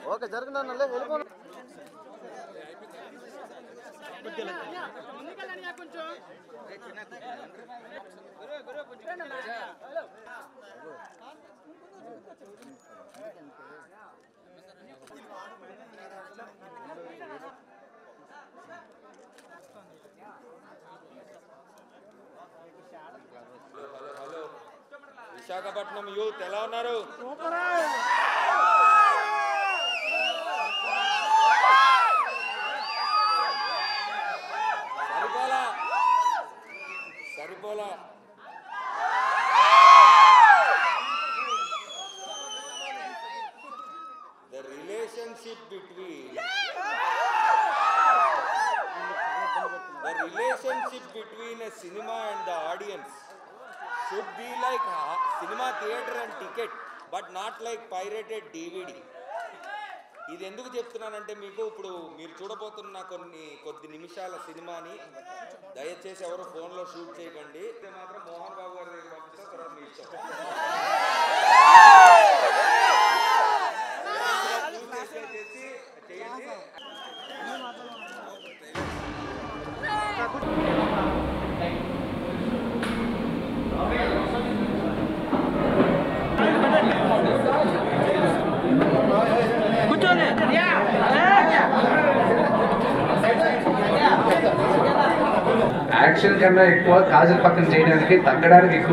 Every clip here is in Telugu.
ఓకే జరిగిందా వెళ్ళిపోను విశాఖపట్నం యూత్ ఎలా ఉన్నారు సరిపోలా సరిపోలా the relationship between the relationship between a cinema and the audience should be like uh, cinema theater and ticket but not like pirated dvd ఇది ఎందుకు చెప్తున్నానంటే మీకు ఇప్పుడు మీరు చూడబోతున్న కొన్ని కొద్ది నిమిషాల సినిమాని దయచేసి ఎవరు ఫోన్లో షూట్ చేయకండి ఇది మాత్రం మోహన్ బాబు గారి దగ్గర పంపిస్తే తర్వాత మీ ఇష్టం చూసి చేసి చేయండి యాక్షన్ కన్నా ఎక్కువ కాజల్ పక్కన చేయడానికి తగ్గడానికి ఎక్కువ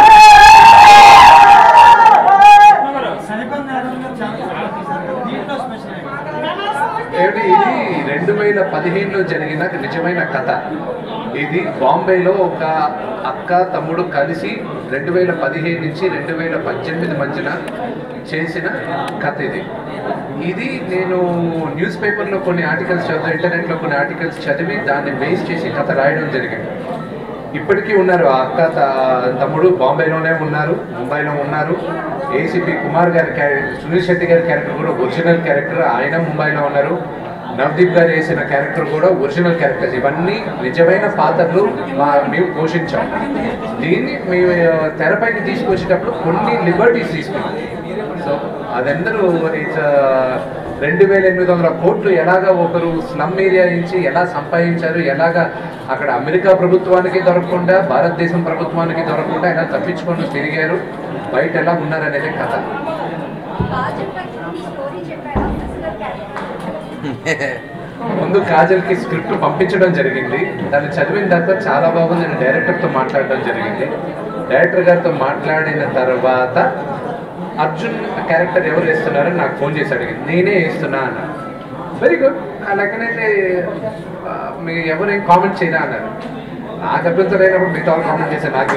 ఏమిటి ఇది రెండు వేల పదిహేనులో జరిగిన నిజమైన కథ ఇది బాంబేలో ఒక అక్క తమ్ముడు కలిసి రెండు వేల పదిహేను నుంచి రెండు వేల పద్దెనిమిది మధ్యన చేసిన కథ ఇది ఇది నేను న్యూస్ పేపర్లో కొన్ని ఆర్టికల్స్ చదివి ఇంటర్నెట్లో కొన్ని ఆర్టికల్స్ చదివి దాన్ని బేస్ చేసి కథ రాయడం జరిగింది ఇప్పటికీ ఉన్నారు ఆ అక్క త- తమ్ముడు బాంబేలోనే ఉన్నారు ముంబైలో ఉన్నారు ఏసీపీ కుమార్ గారి క్యారెక్టర్ సునీల్ శెట్టి గారి క్యారెక్టర్ కూడా ఒరిజినల్ క్యారెక్టర్ ఆయన ముంబైలో ఉన్నారు నవదీప్ గారు వేసిన క్యారెక్టర్ కూడా ఒరిజినల్ క్యారెక్టర్స్ ఇవన్నీ నిజమైన పాత్రలు మా మేము పోషించాం దీన్ని మేము ఆ, తెరపైకి తీసుకొచ్చేటప్పుడు కొన్ని లిబర్టీస్ తీసుకున్నాం సో అదందరూ ఇట్స్ రెండు వేల ఎనిమిది వందల కోట్లు ఎలాగ ఒకరు స్లమ్ ఏరియా నుంచి ఎలా సంపాదించారు ఎలాగ అక్కడ అమెరికా ప్రభుత్వానికి దొరకకుండా భారతదేశం ప్రభుత్వానికి దొరకకుండా ఎలా తప్పించుకొని తిరిగారు బయట ఎలా ఉన్నారనేది కథ కాజల్ పక్కన స్టోరీ చెప్పారా ఫిజికల్ క్యారెక్టర్ ముందు కాజల్కి స్క్రిప్ట్ పంపించడం జరిగింది దాన్ని చదివిన తర్వాత చాలా బాగుంది నేను డైరెక్టర్తో మాట్లాడడం జరిగింది డైరెక్టర్ గారితో మాట్లాడిన తర్వాత అర్జున్ క్యారెక్టర్ ఎవరు వేస్తున్నారని నాకు ఫోన్ చేసి అడిగింది నేనే వేస్తున్నా అన్న వెరీ గుడ్ అలాగనైతే ఆ, మీరు ఎవరేం కామెంట్ చేయరా అన్నారు నాకు అభ్యంతరం అయినప్పుడు మిగతా వాళ్ళు కామెంట్ చేశారు నాకే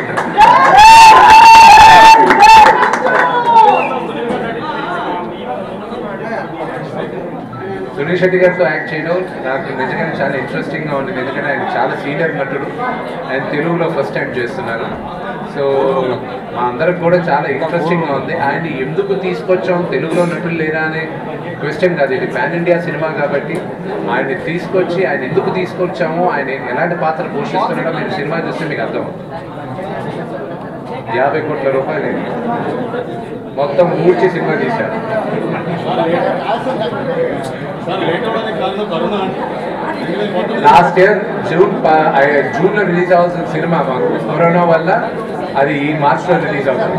సునీల్ శెట్టి గారితో యాక్ట్ చేయడం నాకు నిజంగా చాలా ఇంట్రెస్టింగ్గా ఉంది ఎందుకంటే ఆయన చాలా సీనియర్ నటుడు ఆయన తెలుగులో ఫస్ట్ టైం చేస్తున్నారు సో మా అందరికి కూడా చాలా ఇంట్రెస్టింగ్గా ఉంది ఆయన ఎందుకు తీసుకొచ్చాం తెలుగులో నటులు లేరా అనే క్వశ్చన్ కాదు ఇది పాన్ ఇండియా సినిమా కాబట్టి ఆయన తీసుకొచ్చి ఆయన ఎందుకు తీసుకొచ్చామో ఆయన ఎలాంటి పాత్ర పోషిస్తున్నాడో మీరు సినిమా చూస్తే మీకు అర్థం యాభై కోట్ల రూపాయలు మొత్తం మూడ్చి సినిమా తీశారు లాస్ట్ ఇయర్ జూన్ ప- ఐ- జూన్ లో రిలీజ్ అవ్వాల్సిన సినిమా మాకు కరోనా వల్ల అది ఈ మార్చ్ లో రిలీజ్ అవుతుంది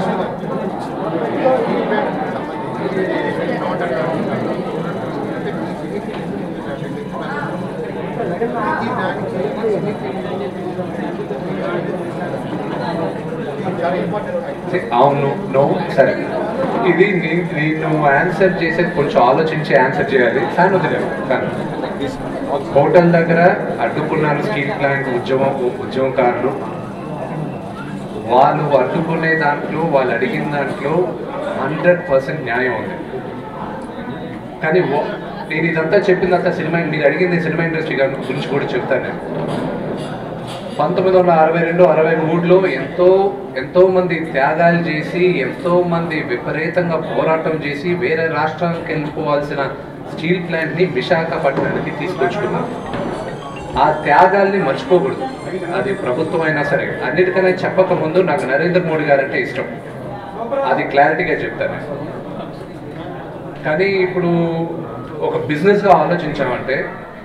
అవును నో సరే ఇది నీ- నేను ఆన్సర్ చేసేది కొంచెం ఆలోచించి ఆన్సర్ చేయాలి ఫ్యాన్ వదిలేదు ఫ్యాన్ హోటల్ దగ్గర అడ్డుకున్నారు స్టీల్ ప్లాంట్ ఉద్యమం ఉద్యమకారులు వాళ్ళు అడ్డుకునే దాంట్లో వాళ్ళు అడిగిన దాంట్లో హండ్రెడ్ పర్సెంట్ న్యాయం ఉంది కానీ ఓ- నేను ఇదంతా చెప్పిందంతా సినిమా మీరు అడిగింది సినిమా ఇండస్ట్రీ గారి గురించి కూడా చెప్తాను నేను పంతొమ్మిది వందల అరవై రెండు అరవై మూడులో ఎంతో ఎంతో మంది త్యాగాలు చేసి ఎంతో మంది విపరీతంగా పోరాటం చేసి వేరే రాష్ట్రానికి వెళ్ళిపోవాల్సిన స్టీల్ ప్లాంట్ని విశాఖపట్నానికి తీసుకొచ్చుకున్నారు ఆ త్యాగాల్ని మర్చిపోకూడదు అది ప్రభుత్వం అయినా సరే అన్నిటికన్నా చెప్పక ముందు నాకు నరేంద్ర మోడీ గారు అంటే ఇష్టం అది క్లారిటీగా చెప్తాను కానీ ఇప్పుడు ఒక బిజినెస్గా ఆలోచించామంటే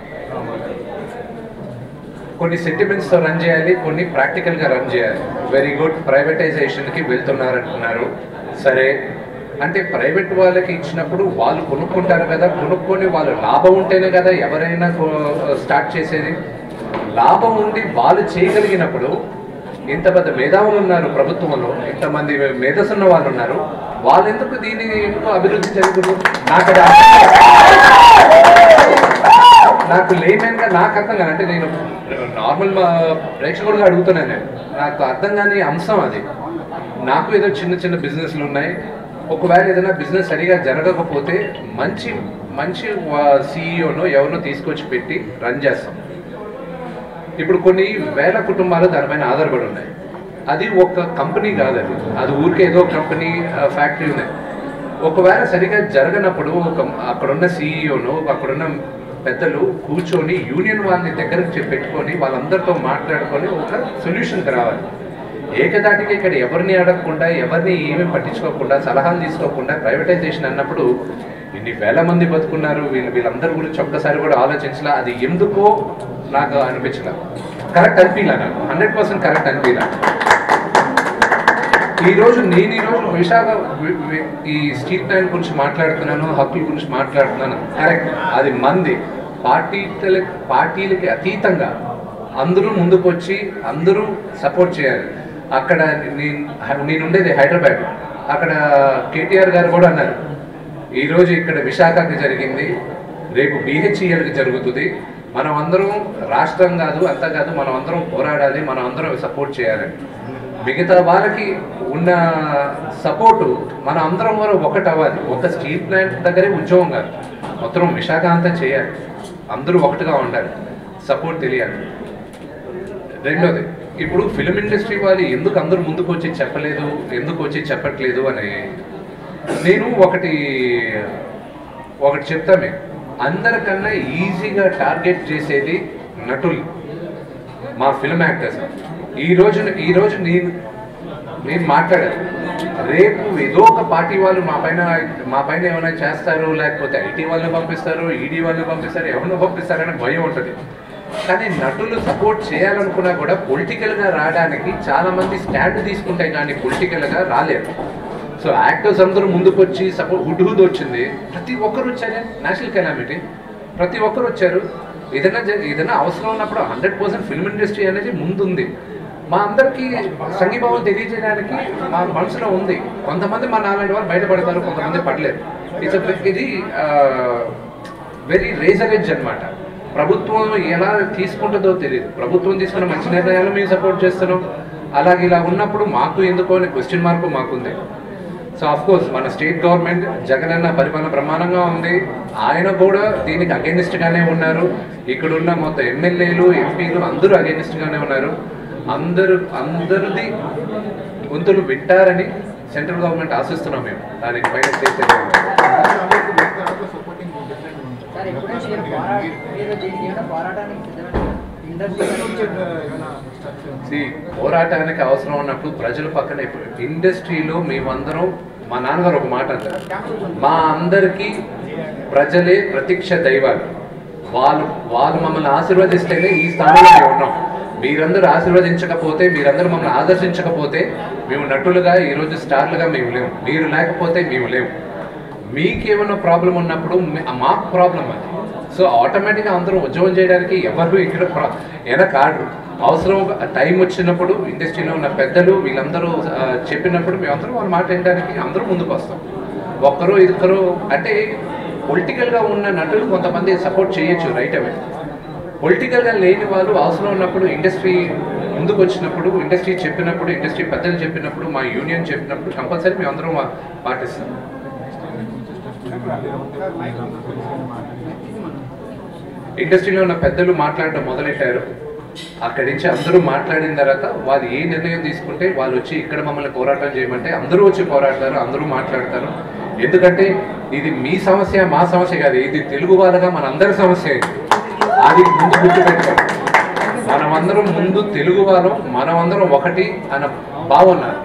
కొన్ని సెంటిమెంట్స్తో రన్ చేయాలి కొన్ని ప్రాక్టికల్గా రన్ చేయాలి వెరీ గుడ్ ప్రైవేటైజేషన్కి వెళ్తున్నారంటున్నారు సరే అంటే ప్రైవేట్ వాళ్ళకి ఇచ్చినప్పుడు వాళ్ళు కొనుక్కుంటారు కదా కొనుక్కొని వాళ్ళు లాభం ఉంటేనే కదా ఎవరైనా స్టార్ట్ చేసేది లాభం ఉండి వాళ్ళు చేయగలిగినప్పుడు ఇంత పెద్ద మేధావులు ఉన్నారు ప్రభుత్వంలో ఇంతమంది మేధస్సున్న వాళ్ళు ఉన్నారు వాళ్ళు ఎందుకు దీన్ని ఎందుకు అభివృద్ధి జరుగుతుంది నాకు అది అర్థం నాకు లేమెన్ గా నాకు అర్థం కాదు అంటే నేను నార్మల్ మా ప్రేక్షకుడుగా అడుగుతున్నాను నేను నాకు అర్థం కాని అంశం అది నాకు ఏదో చిన్న చిన్న బిజినెస్లు ఉన్నాయి ఒకవేళ ఏదైనా బిజినెస్ సరిగా జరగకపోతే మంచి మంచి సీఈఓనో ఎవరినో తీసుకొచ్చి పెట్టి రన్ చేస్తాం ఇప్పుడు కొన్ని వేల కుటుంబాలు దానిపైన ఆధారపడి ఉన్నాయి అది ఒక కంపెనీ కాదు అది అది ఊరికే ఏదో కంపెనీ ఫ్యాక్టరీ ఉంది ఒకవేళ సరిగా జరగనప్పుడు ఒక అక్కడున్న సీఈఓను అక్కడున్న పెద్దలు కూర్చొని యూనియన్ వాళ్ళని దగ్గరకు చె- పెట్టుకొని వాళ్ళందరితో మాట్లాడుకొని ఒక సొల్యూషన్కి రావాలి ఏకదాటికి ఇక్కడ ఎవరిని అడగకుండా ఎవరిని ఏమీ పట్టించుకోకుండా సలహాలు తీసుకోకుండా ప్రైవేటైజేషన్ అన్నప్పుడు ఇన్ని వేల మంది బతుకున్నారు వీళ్ళు వీళ్ళందరి గురించి ఒక్కసారి కూడా ఆలోచించలా అది ఎందుకో నాకు అనిపించలా కరెక్ట్ అనిపించలే నాకు హండ్రెడ్ పర్సెంట్ కరెక్ట్ అనిపించలే ఈ రోజు నేను ఈ రోజు విశాఖ వి- వి- ఈ స్ట్రీట్ లైన్ గురించి మాట్లాడుతున్నాను హక్కుల గురించి మాట్లాడుతున్నాను కరెక్ట్ అది మంది పార్టీల పార్టీలకి అతీతంగా అందరూ ముందుకు వచ్చి అందరూ సపోర్ట్ చేయాలి అక్కడ నేను నేను ఉండేది హైదరాబాద్ అక్కడ కేటీఆర్ గారు కూడా అన్నారు ఈ రోజు ఇక్కడ విశాఖకి జరిగింది రేపు బిహెచ్ఈఎల్కి జరుగుతుంది మనం అందరం రాష్ట్రం కాదు అంతా కాదు మనం అందరం పోరాడాలి మనం అందరం సపోర్ట్ చేయాలి మిగతా వాళ్ళకి ఉన్న సపోర్టు మన అందరం వరకు ఒకటి అవ్వాలి ఒక స్టీల్ ప్లాంట్ దగ్గరే ఉద్యోగం కాదు మొత్తం విశాఖ అంతా చేయాలి అందరూ ఒకటిగా ఉండాలి సపోర్ట్ తెలియాలి రెండోది ఇప్పుడు ఫిలిం ఇండస్ట్రీ వాళ్ళు ఎందుకు అందరూ ముందుకు వచ్చి చెప్పలేదు ఎందుకు వచ్చి చెప్పట్లేదు అని నేను ఒకటి ఒకటి చెప్తా మీకు అందరికన్నా ఈజీగా టార్గెట్ చేసేది నటులు మా ఫిల్మ్ యాక్టర్స్ ఈ రోజు ఈ రోజు నేను నేను మాట్లాడాను రేపు ఏదో ఒక పార్టీ వాళ్ళు మా పైన మా పైన ఏమైనా చేస్తారు లేకపోతే ఐటీ వాళ్ళని పంపిస్తారు ఈడీ వాళ్ళని పంపిస్తారు ఎవరిని పంపిస్తారని భయం ఉంటుంది కానీ నటులు సపోర్ట్ చేయాలనుకున్నా కూడా పొలిటికల్గా రావడానికి చాలా మంది స్టాండ్ తీసుకుంటే కానీ పొలిటికల్గా రాలేరు సో యాక్టర్స్ అందరూ ముందుకు వచ్చి సపోర్ట్ హుడ్ హుడ్ వచ్చింది ప్రతి ఒక్కరు వచ్చారే నేషనల్ కెలామిటీ ప్రతి ఒక్కరు వచ్చారు ఏదైనా జ- ఏదైనా అవసరం ఉన్నప్పుడు హండ్రెడ్ పర్సెంట్ ఫిల్మ్ ఇండస్ట్రీ అనేది ముందుంది మా అందరికీ సంఘీభావం తెలియజేయడానికి మా మనసులో ఉంది కొంతమంది మా నాలాంటి వాళ్ళు బయటపడతారు కొంతమంది పడలేరు ఇట్స్ ఇది వెరీ రేజర్ ఎడ్జ్ అనమాట ప్రభుత్వం ఎలా తీసుకుంటుందో తెలియదు ప్రభుత్వం తీసుకున్న మంచి నిర్ణయాలు మేము సపోర్ట్ చేస్తున్నాం అలాగే ఇలా ఉన్నప్పుడు మాకు ఎందుకో అనే క్వశ్చన్ మార్క్ మాకుంది సో అఫ్ కోర్స్ మన స్టేట్ గవర్నమెంట్ జగన్ అన్న పరిపాలన బ్రహ్మాండంగా ఉంది ఆయన కూడా దీనికి against గానే ఉన్నారు ఇక్కడ ఉన్న మొత్తం ఎమ్మెల్యేలు ఎంపీలు అందరూ against గానే ఉన్నారు అందరూ అందరిది గొంతులు వింటారని సెంట్రల్ గవర్నమెంట్ ఆశిస్తున్నాం మేము దానికి పైన స్టేట్ సార్ ఎప్పుడైనా మీరు పోరా మీరు దీనికి ఏమైనా పోరాటానికి సిద్ధమైన ఇండస్ట్రీ See, పోరాటానికి అవసరం ఉన్నప్పుడు ప్రజల పక్కన ఇప్పుడు ఇండస్ట్రీలో మేమందరం మా నాన్నగారు ఒక మాట అంటారు మా అందరికీ ప్రజలే ప్రత్యక్ష దైవాలు వాళ్ళు వాళ్ళు మమ్మల్ని ఆశీర్వదిస్తేనే ఈ స్థానంలో మేము ఉన్నాం మీరందరూ ఆశీర్వదించకపోతే మీరందరూ మమ్మల్ని ఆదర్శించకపోతే మేము నటులుగా ఈరోజు స్టార్లుగా మేము లేవు మీరు లేకపోతే మేము లేవు మీకు ఏమైనా ప్రాబ్లం ఉన్నప్పుడు మీ- మాకు ప్రాబ్లం అది సో ఆటోమేటిక్గా అందరూ ఉద్యోగం చేయడానికి ఎవరు ఇక్కడ ప్ర- వెనక ఆడరు అవసరం టైం వచ్చినప్పుడు ఇండస్ట్రీలో ఉన్న పెద్దలు వీళ్ళందరూ ఆ, చెప్పినప్పుడు మేమందరం వాళ్ళ మాట వినడానికి అందరూ ముందుకు వస్తాం ఒక్కరు ఇద్దరు అంటే పొలిటికల్గా ఉన్న నటులు కొంతమంది సపోర్ట్ చేయొచ్చు రైట్ అవే పొలిటికల్గా లేని వాళ్ళు అవసరం ఉన్నప్పుడు ఇండస్ట్రీ ముందుకు వచ్చినప్పుడు ఇండస్ట్రీ చెప్పినప్పుడు ఇండస్ట్రీ పెద్దలు చెప్పినప్పుడు మా యూనియన్ చెప్పినప్పుడు కంపల్సరీ మేము అందరం వా- పాటిస్తాం ఇండస్ట్రీలో ఉన్న పెద్దలు మాట్లాడడం మొదలెట్టారు అక్కడి నుంచి అందరూ మాట్లాడిన తర్వాత వాళ్ళు ఏ నిర్ణయం తీసుకుంటే వాళ్ళు వచ్చి ఇక్కడ మమ్మల్ని పోరాటం చేయమంటే అందరూ వచ్చి పోరాడతారు అందరూ మాట్లాడతారు ఎందుకంటే ఇది మీ సమస్య మా సమస్య కాదు ఇది తెలుగు వాళ్ళగా మన అందరి సమస్య ఇది అది ముందు గుర్తుపెట్టుకోండి మనమందరం ముందు తెలుగు వాళ్ళం మనమందరం ఒకటి అన్న భావన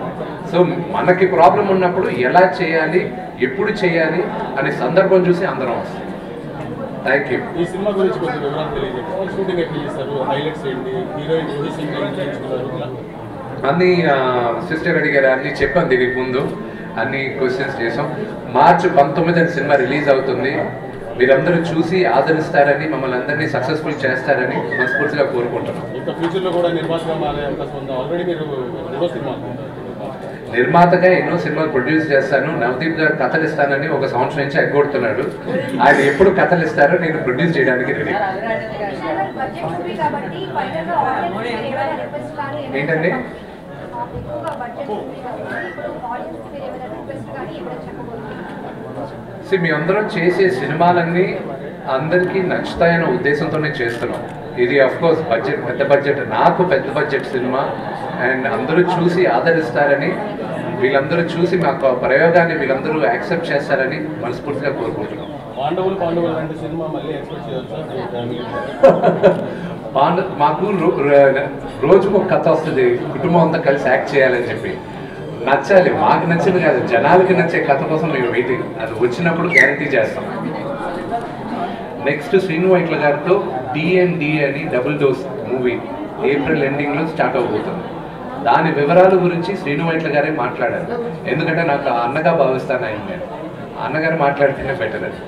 సో మనకి ప్రాబ్లం ఉన్నప్పుడు ఎలా చేయాలి ఎప్పుడు చేయాలి అనే సందర్భం చూసి అందరం వస్తాం థ్యాంక్ యూ ఈ సినిమా గురించి కొంచెం వివరాలు తెలియజేయండి షూటింగ్ ఎట్లా చేస్తారు హైలైట్స్ ఏంటి హీరోయిన్ ఊహి సింగ్ ఎట్లా ఎంచుకున్నారు ఇలా అన్ని సిస్టర్ అడిగారు అన్ని చెప్పాను దీనికి ముందు అన్ని క్వశ్చన్స్ చేసాం మార్చి పంతొమ్మిదిన సినిమా రిలీజ్ అవుతుంది మీరందరూ చూసి ఆదరిస్తారని మమ్మల్ని అందరినీ సక్సెస్ఫుల్ చేస్తారని మనస్ఫూర్తిగా కోరుకుంటున్నాం ఇంకా ఫ్యూచర్లో కూడా నిర్మాతగా మారే అవకాశం ఉందా ఆల్రెడీ మీరు రెండో సినిమా అనుకుంటారు నిర్మాతగా ఎన్నో సినిమాలు ప్రొడ్యూస్ చేస్తాను నవదీప్ గారు కథలు ఇస్తానని ఒక సంవత్సరం నుంచి ఎగ్గొడుతున్నాడు ఆయన ఎప్పుడు కథలు ఇస్తారో నేను ప్రొడ్యూస్ చేయడానికి రెడీ బడ్జెట్ మూవీ కాబట్టి ఫైనల్ గా ఆడియన్స్ ఏమైనా రిక్వెస్ట్ కానీ ఏమైనా- ఏంటండి? ఆ, ఎక్కువగా బడ్జెట్ మూవీ కాబట్టి ఇప్పుడు ఆడియన్స్ మీరు ఏమైనా రిక్వెస్ట్ కానీ ఏమైనా చెప్పబోతున్నారు సో మీ అందరం చేసే సినిమాలన్నీ అందరికీ నచ్చుతాయన్న ఉద్దేశంతోనే చేస్తున్నాం ఇది అఫ్ కోర్స్ బడ్జెట్ పెద్ద బడ్జెట్ నాకు పెద్ద బడ్జెట్ సినిమా అండ్ అందరూ చూసి ఆదరిస్తారని వీళ్ళందరూ చూసి మాకు ప్రయోగాన్ని వీళ్ళందరూ యాక్సెప్ట్ చేస్తారని మనస్ఫూర్తిగా కోరుకుంటున్నాం పాండవులు పాండవులు లాంటి సినిమా మళ్ళీ ఎక్స్పెక్ట్ చేయవచ్చా మీ ఫ్యామిలీ పాండ మాకు రో- ర- రోజుకు ఒక కథ వస్తుంది కుటుంబం అంతా కలిసి యాక్ట్ చేయాలని చెప్పి నచ్చాలి మాకు నచ్చింది కాదు జనాలకి నచ్చే కథ కోసం మేము వెయిటింగ్ అది వచ్చినప్పుడు గ్యారంటీ చేస్తాం నెక్స్ట్ శ్రీను వైట్ల గారితో డిఎన్డి అని డబుల్ డోస్ మూవీ ఏప్రిల్ ఎండింగ్లో స్టార్ట్ అవబోతుంది దాని వివరాల గురించి శ్రీను వైట్ల గారే మాట్లాడారు ఎందుకంటే నాకు ఆ అన్నగా భావిస్తాను ఆయన నేను ఆ అన్నగారు మాట్లాడితేనే బెటర్ అది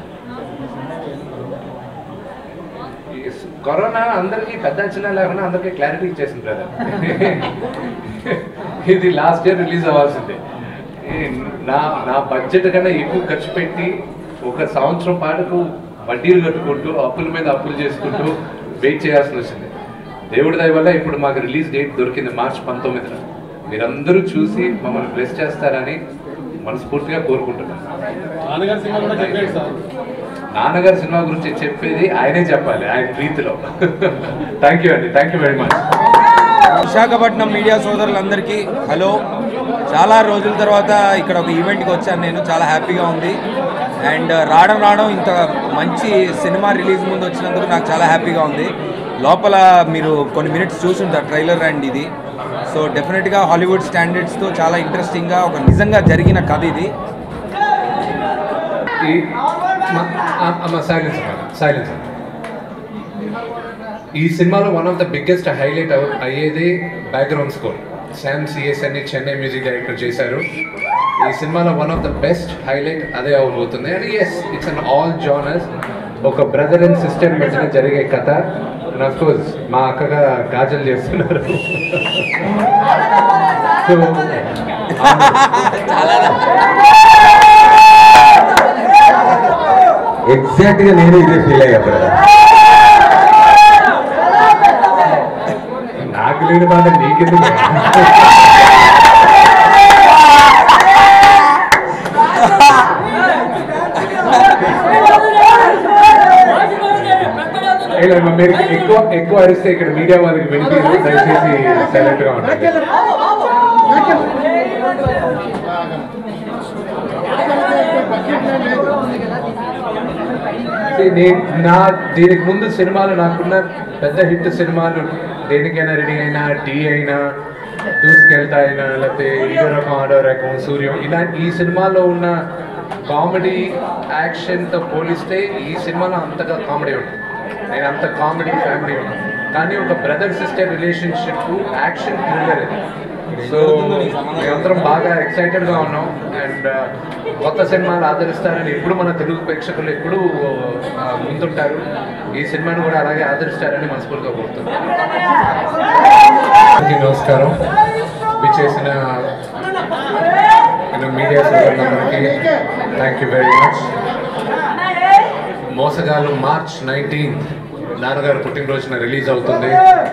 ఈ కరోనా అందరికీ పెద్ద అంచనా లేకుండా అందరికీ క్లారిటీ ఇచ్చేసింది బ్రదర్ ఇది లాస్ట్ ఇయర్ రిలీజ్ అవ్వాల్సిందే ఈ నా నా బడ్జెట్ కన్నా ఎక్కువ ఖర్చు పెట్టి ఒక సంవత్సరం పాటుకు వడ్డీలు కట్టుకుంటూ అప్పుల మీద అప్పులు చేసుకుంటూ వెయిట్ చేయాల్సి వచ్చింది దేవుడి దయ వల్ల ఇప్పుడు మాకు రిలీజ్ డేట్ దొరికింది మార్చ్ పంతొమ్మిదిన మీరందరూ చూసి మమ్మల్ని బ్లెస్ చేస్తారని మనస్ఫూర్తిగా కోరుకుంటున్నాను నాన్నగారి సినిమా కూడా చెప్పేయండి సార్ నాన్నగారి సినిమా గురించి చెప్పేది ఆయనే చెప్పాలి ఆయన ప్రీతిలో థ్యాంక్ యూ అండి thank you very much Visakhapatnam media సోదరులందరికీ హలో చాలా రోజుల తర్వాత ఇక్కడ ఒక ఈవెంట్కి వచ్చాను నేను చాలా హ్యాపీగా ఉంది అండ్ రావడం రావడం ఇంత మంచి సినిమా రిలీజ్ ముందు వచ్చినందుకు నాకు చాలా హ్యాపీగా ఉంది లోపల మీరు కొన్ని మినిట్స్ చూసుంటారు ట్రైలర్ అండ్ ఇది సో డెఫినెట్గా హాలీవుడ్ స్టాండర్డ్స్తో చాలా ఇంట్రెస్టింగ్గా ఒక నిజంగా జరిగిన కథ ఇది ఈ సైలెన్స్ సైలెన్స్ ఈ సినిమాలో one of the biggest highlight అయ్యేది బ్యాక్గ్రౌండ్ స్కోర్ శామ్ సిఎస్ అని చెన్నై మ్యూజిక్ డైరెక్టర్ చేశారు ఈ సినిమాలో one of the best highlight అదే అవబోతుంది and yes it's an all genres ఒక బ్రదర్ అండ్ సిస్టర్ మధ్యన జరిగే కథ అండ్ కోర్స్ మా అక్కగా గాజలు చేస్తున్నారు సో ఎగ్జాక్ట్ గా నేను ఇదే ఫీల్ అయ్యా బ్రదర్ నాకు లేని బాధ నీకెందుకు ఇలా మీరు ఎక్కువ ఎక్కువ అరిస్తే ఇక్కడ మీడియా వాళ్ళకి వినిపించదు దయచేసి సైలెంట్ గా ఉండండి See, నే- నా దీనికి ముందు సినిమాలు నాకున్న పెద్ద హిట్ సినిమాలు దేనికైనా రెడీ అయినా డి అయినా దూసుకెళ్తా అయినా లేకపోతే ఇదో రకం ఆడో రకం సూర్యం ఇలా ఈ సినిమాలో ఉన్న కామెడీ యాక్షన్తో పోలిస్తే ఈ సినిమాలో అంతగా కామెడీ ఉంటుంది నేను అంత కామెడీ ఫ్యామిలీ ఉన్నాను కానీ ఒక brother sister relationship action thriller ఇది సో మేమందరం బాగా ఎక్సైటెడ్గా ఉన్నాం అండ్ కొత్త సినిమాలు ఆదరిస్తారని ఎప్పుడు మన తెలుగు ప్రేక్షకులు ఎప్పుడు ఆ, ముందుంటారు ఈ సినిమాను కూడా అలాగే ఆదరిస్తారని మనస్ఫూర్తిగా కోరుతున్నాను అందరికీ నమస్కారం విచ్చేసిన మీడియా సోదరులందరికీ thank you very much Mosagallu March nineteenth నాన్నగారు పుట్టినరోజున రిలీజ్ అవుతుంది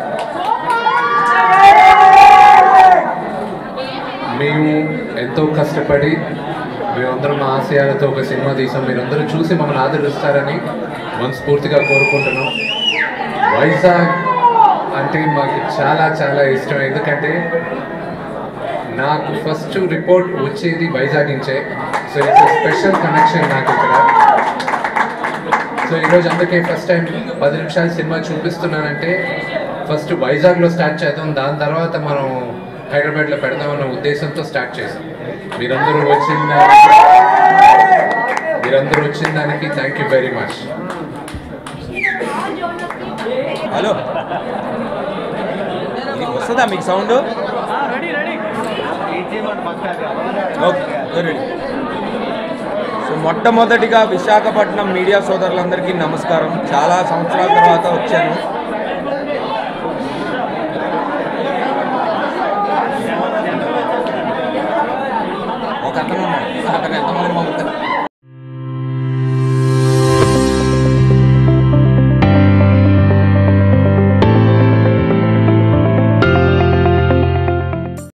మేము ఎంతో కష్టపడి మేమందరం మా ఆశయాలతో ఒక సినిమా తీసాం మీరందరూ చూసి మమ్మల్ని ఆదరిస్తారని మనస్ఫూర్తిగా కోరుకుంటున్నాం వైజాగ్ అంటే మాకు చాలా చాలా ఇష్టం ఎందుకంటే నాకు ఫస్ట్ రిపోర్ట్ వచ్చేది వైజాగ్ నుంచే సో ఇట్స్ స్పెషల్ కనెక్షన్ నాకు ఇక్కడ సో ఈరోజు అందుకే ఫస్ట్ టైం పది నిమిషాలు సినిమా చూపిస్తున్నానంటే ఫస్ట్ వైజాగ్లో స్టార్ట్ చేద్దాం దాని తర్వాత మనం హైదరాబాద్లో పెడదామన్న ఉద్దేశంతో స్టార్ట్ చేశాం మీరందరూ వచ్చిన మీరందరూ వచ్చిన దానికి thank you very much hello ఇది వస్తుందా మీకు సౌండ్ ఓకే రెడీ సో మొట్టమొదటిగా విశాఖపట్నం మీడియా సోదరులందరికీ నమస్కారం చాలా సంవత్సరాల తర్వాత వచ్చాను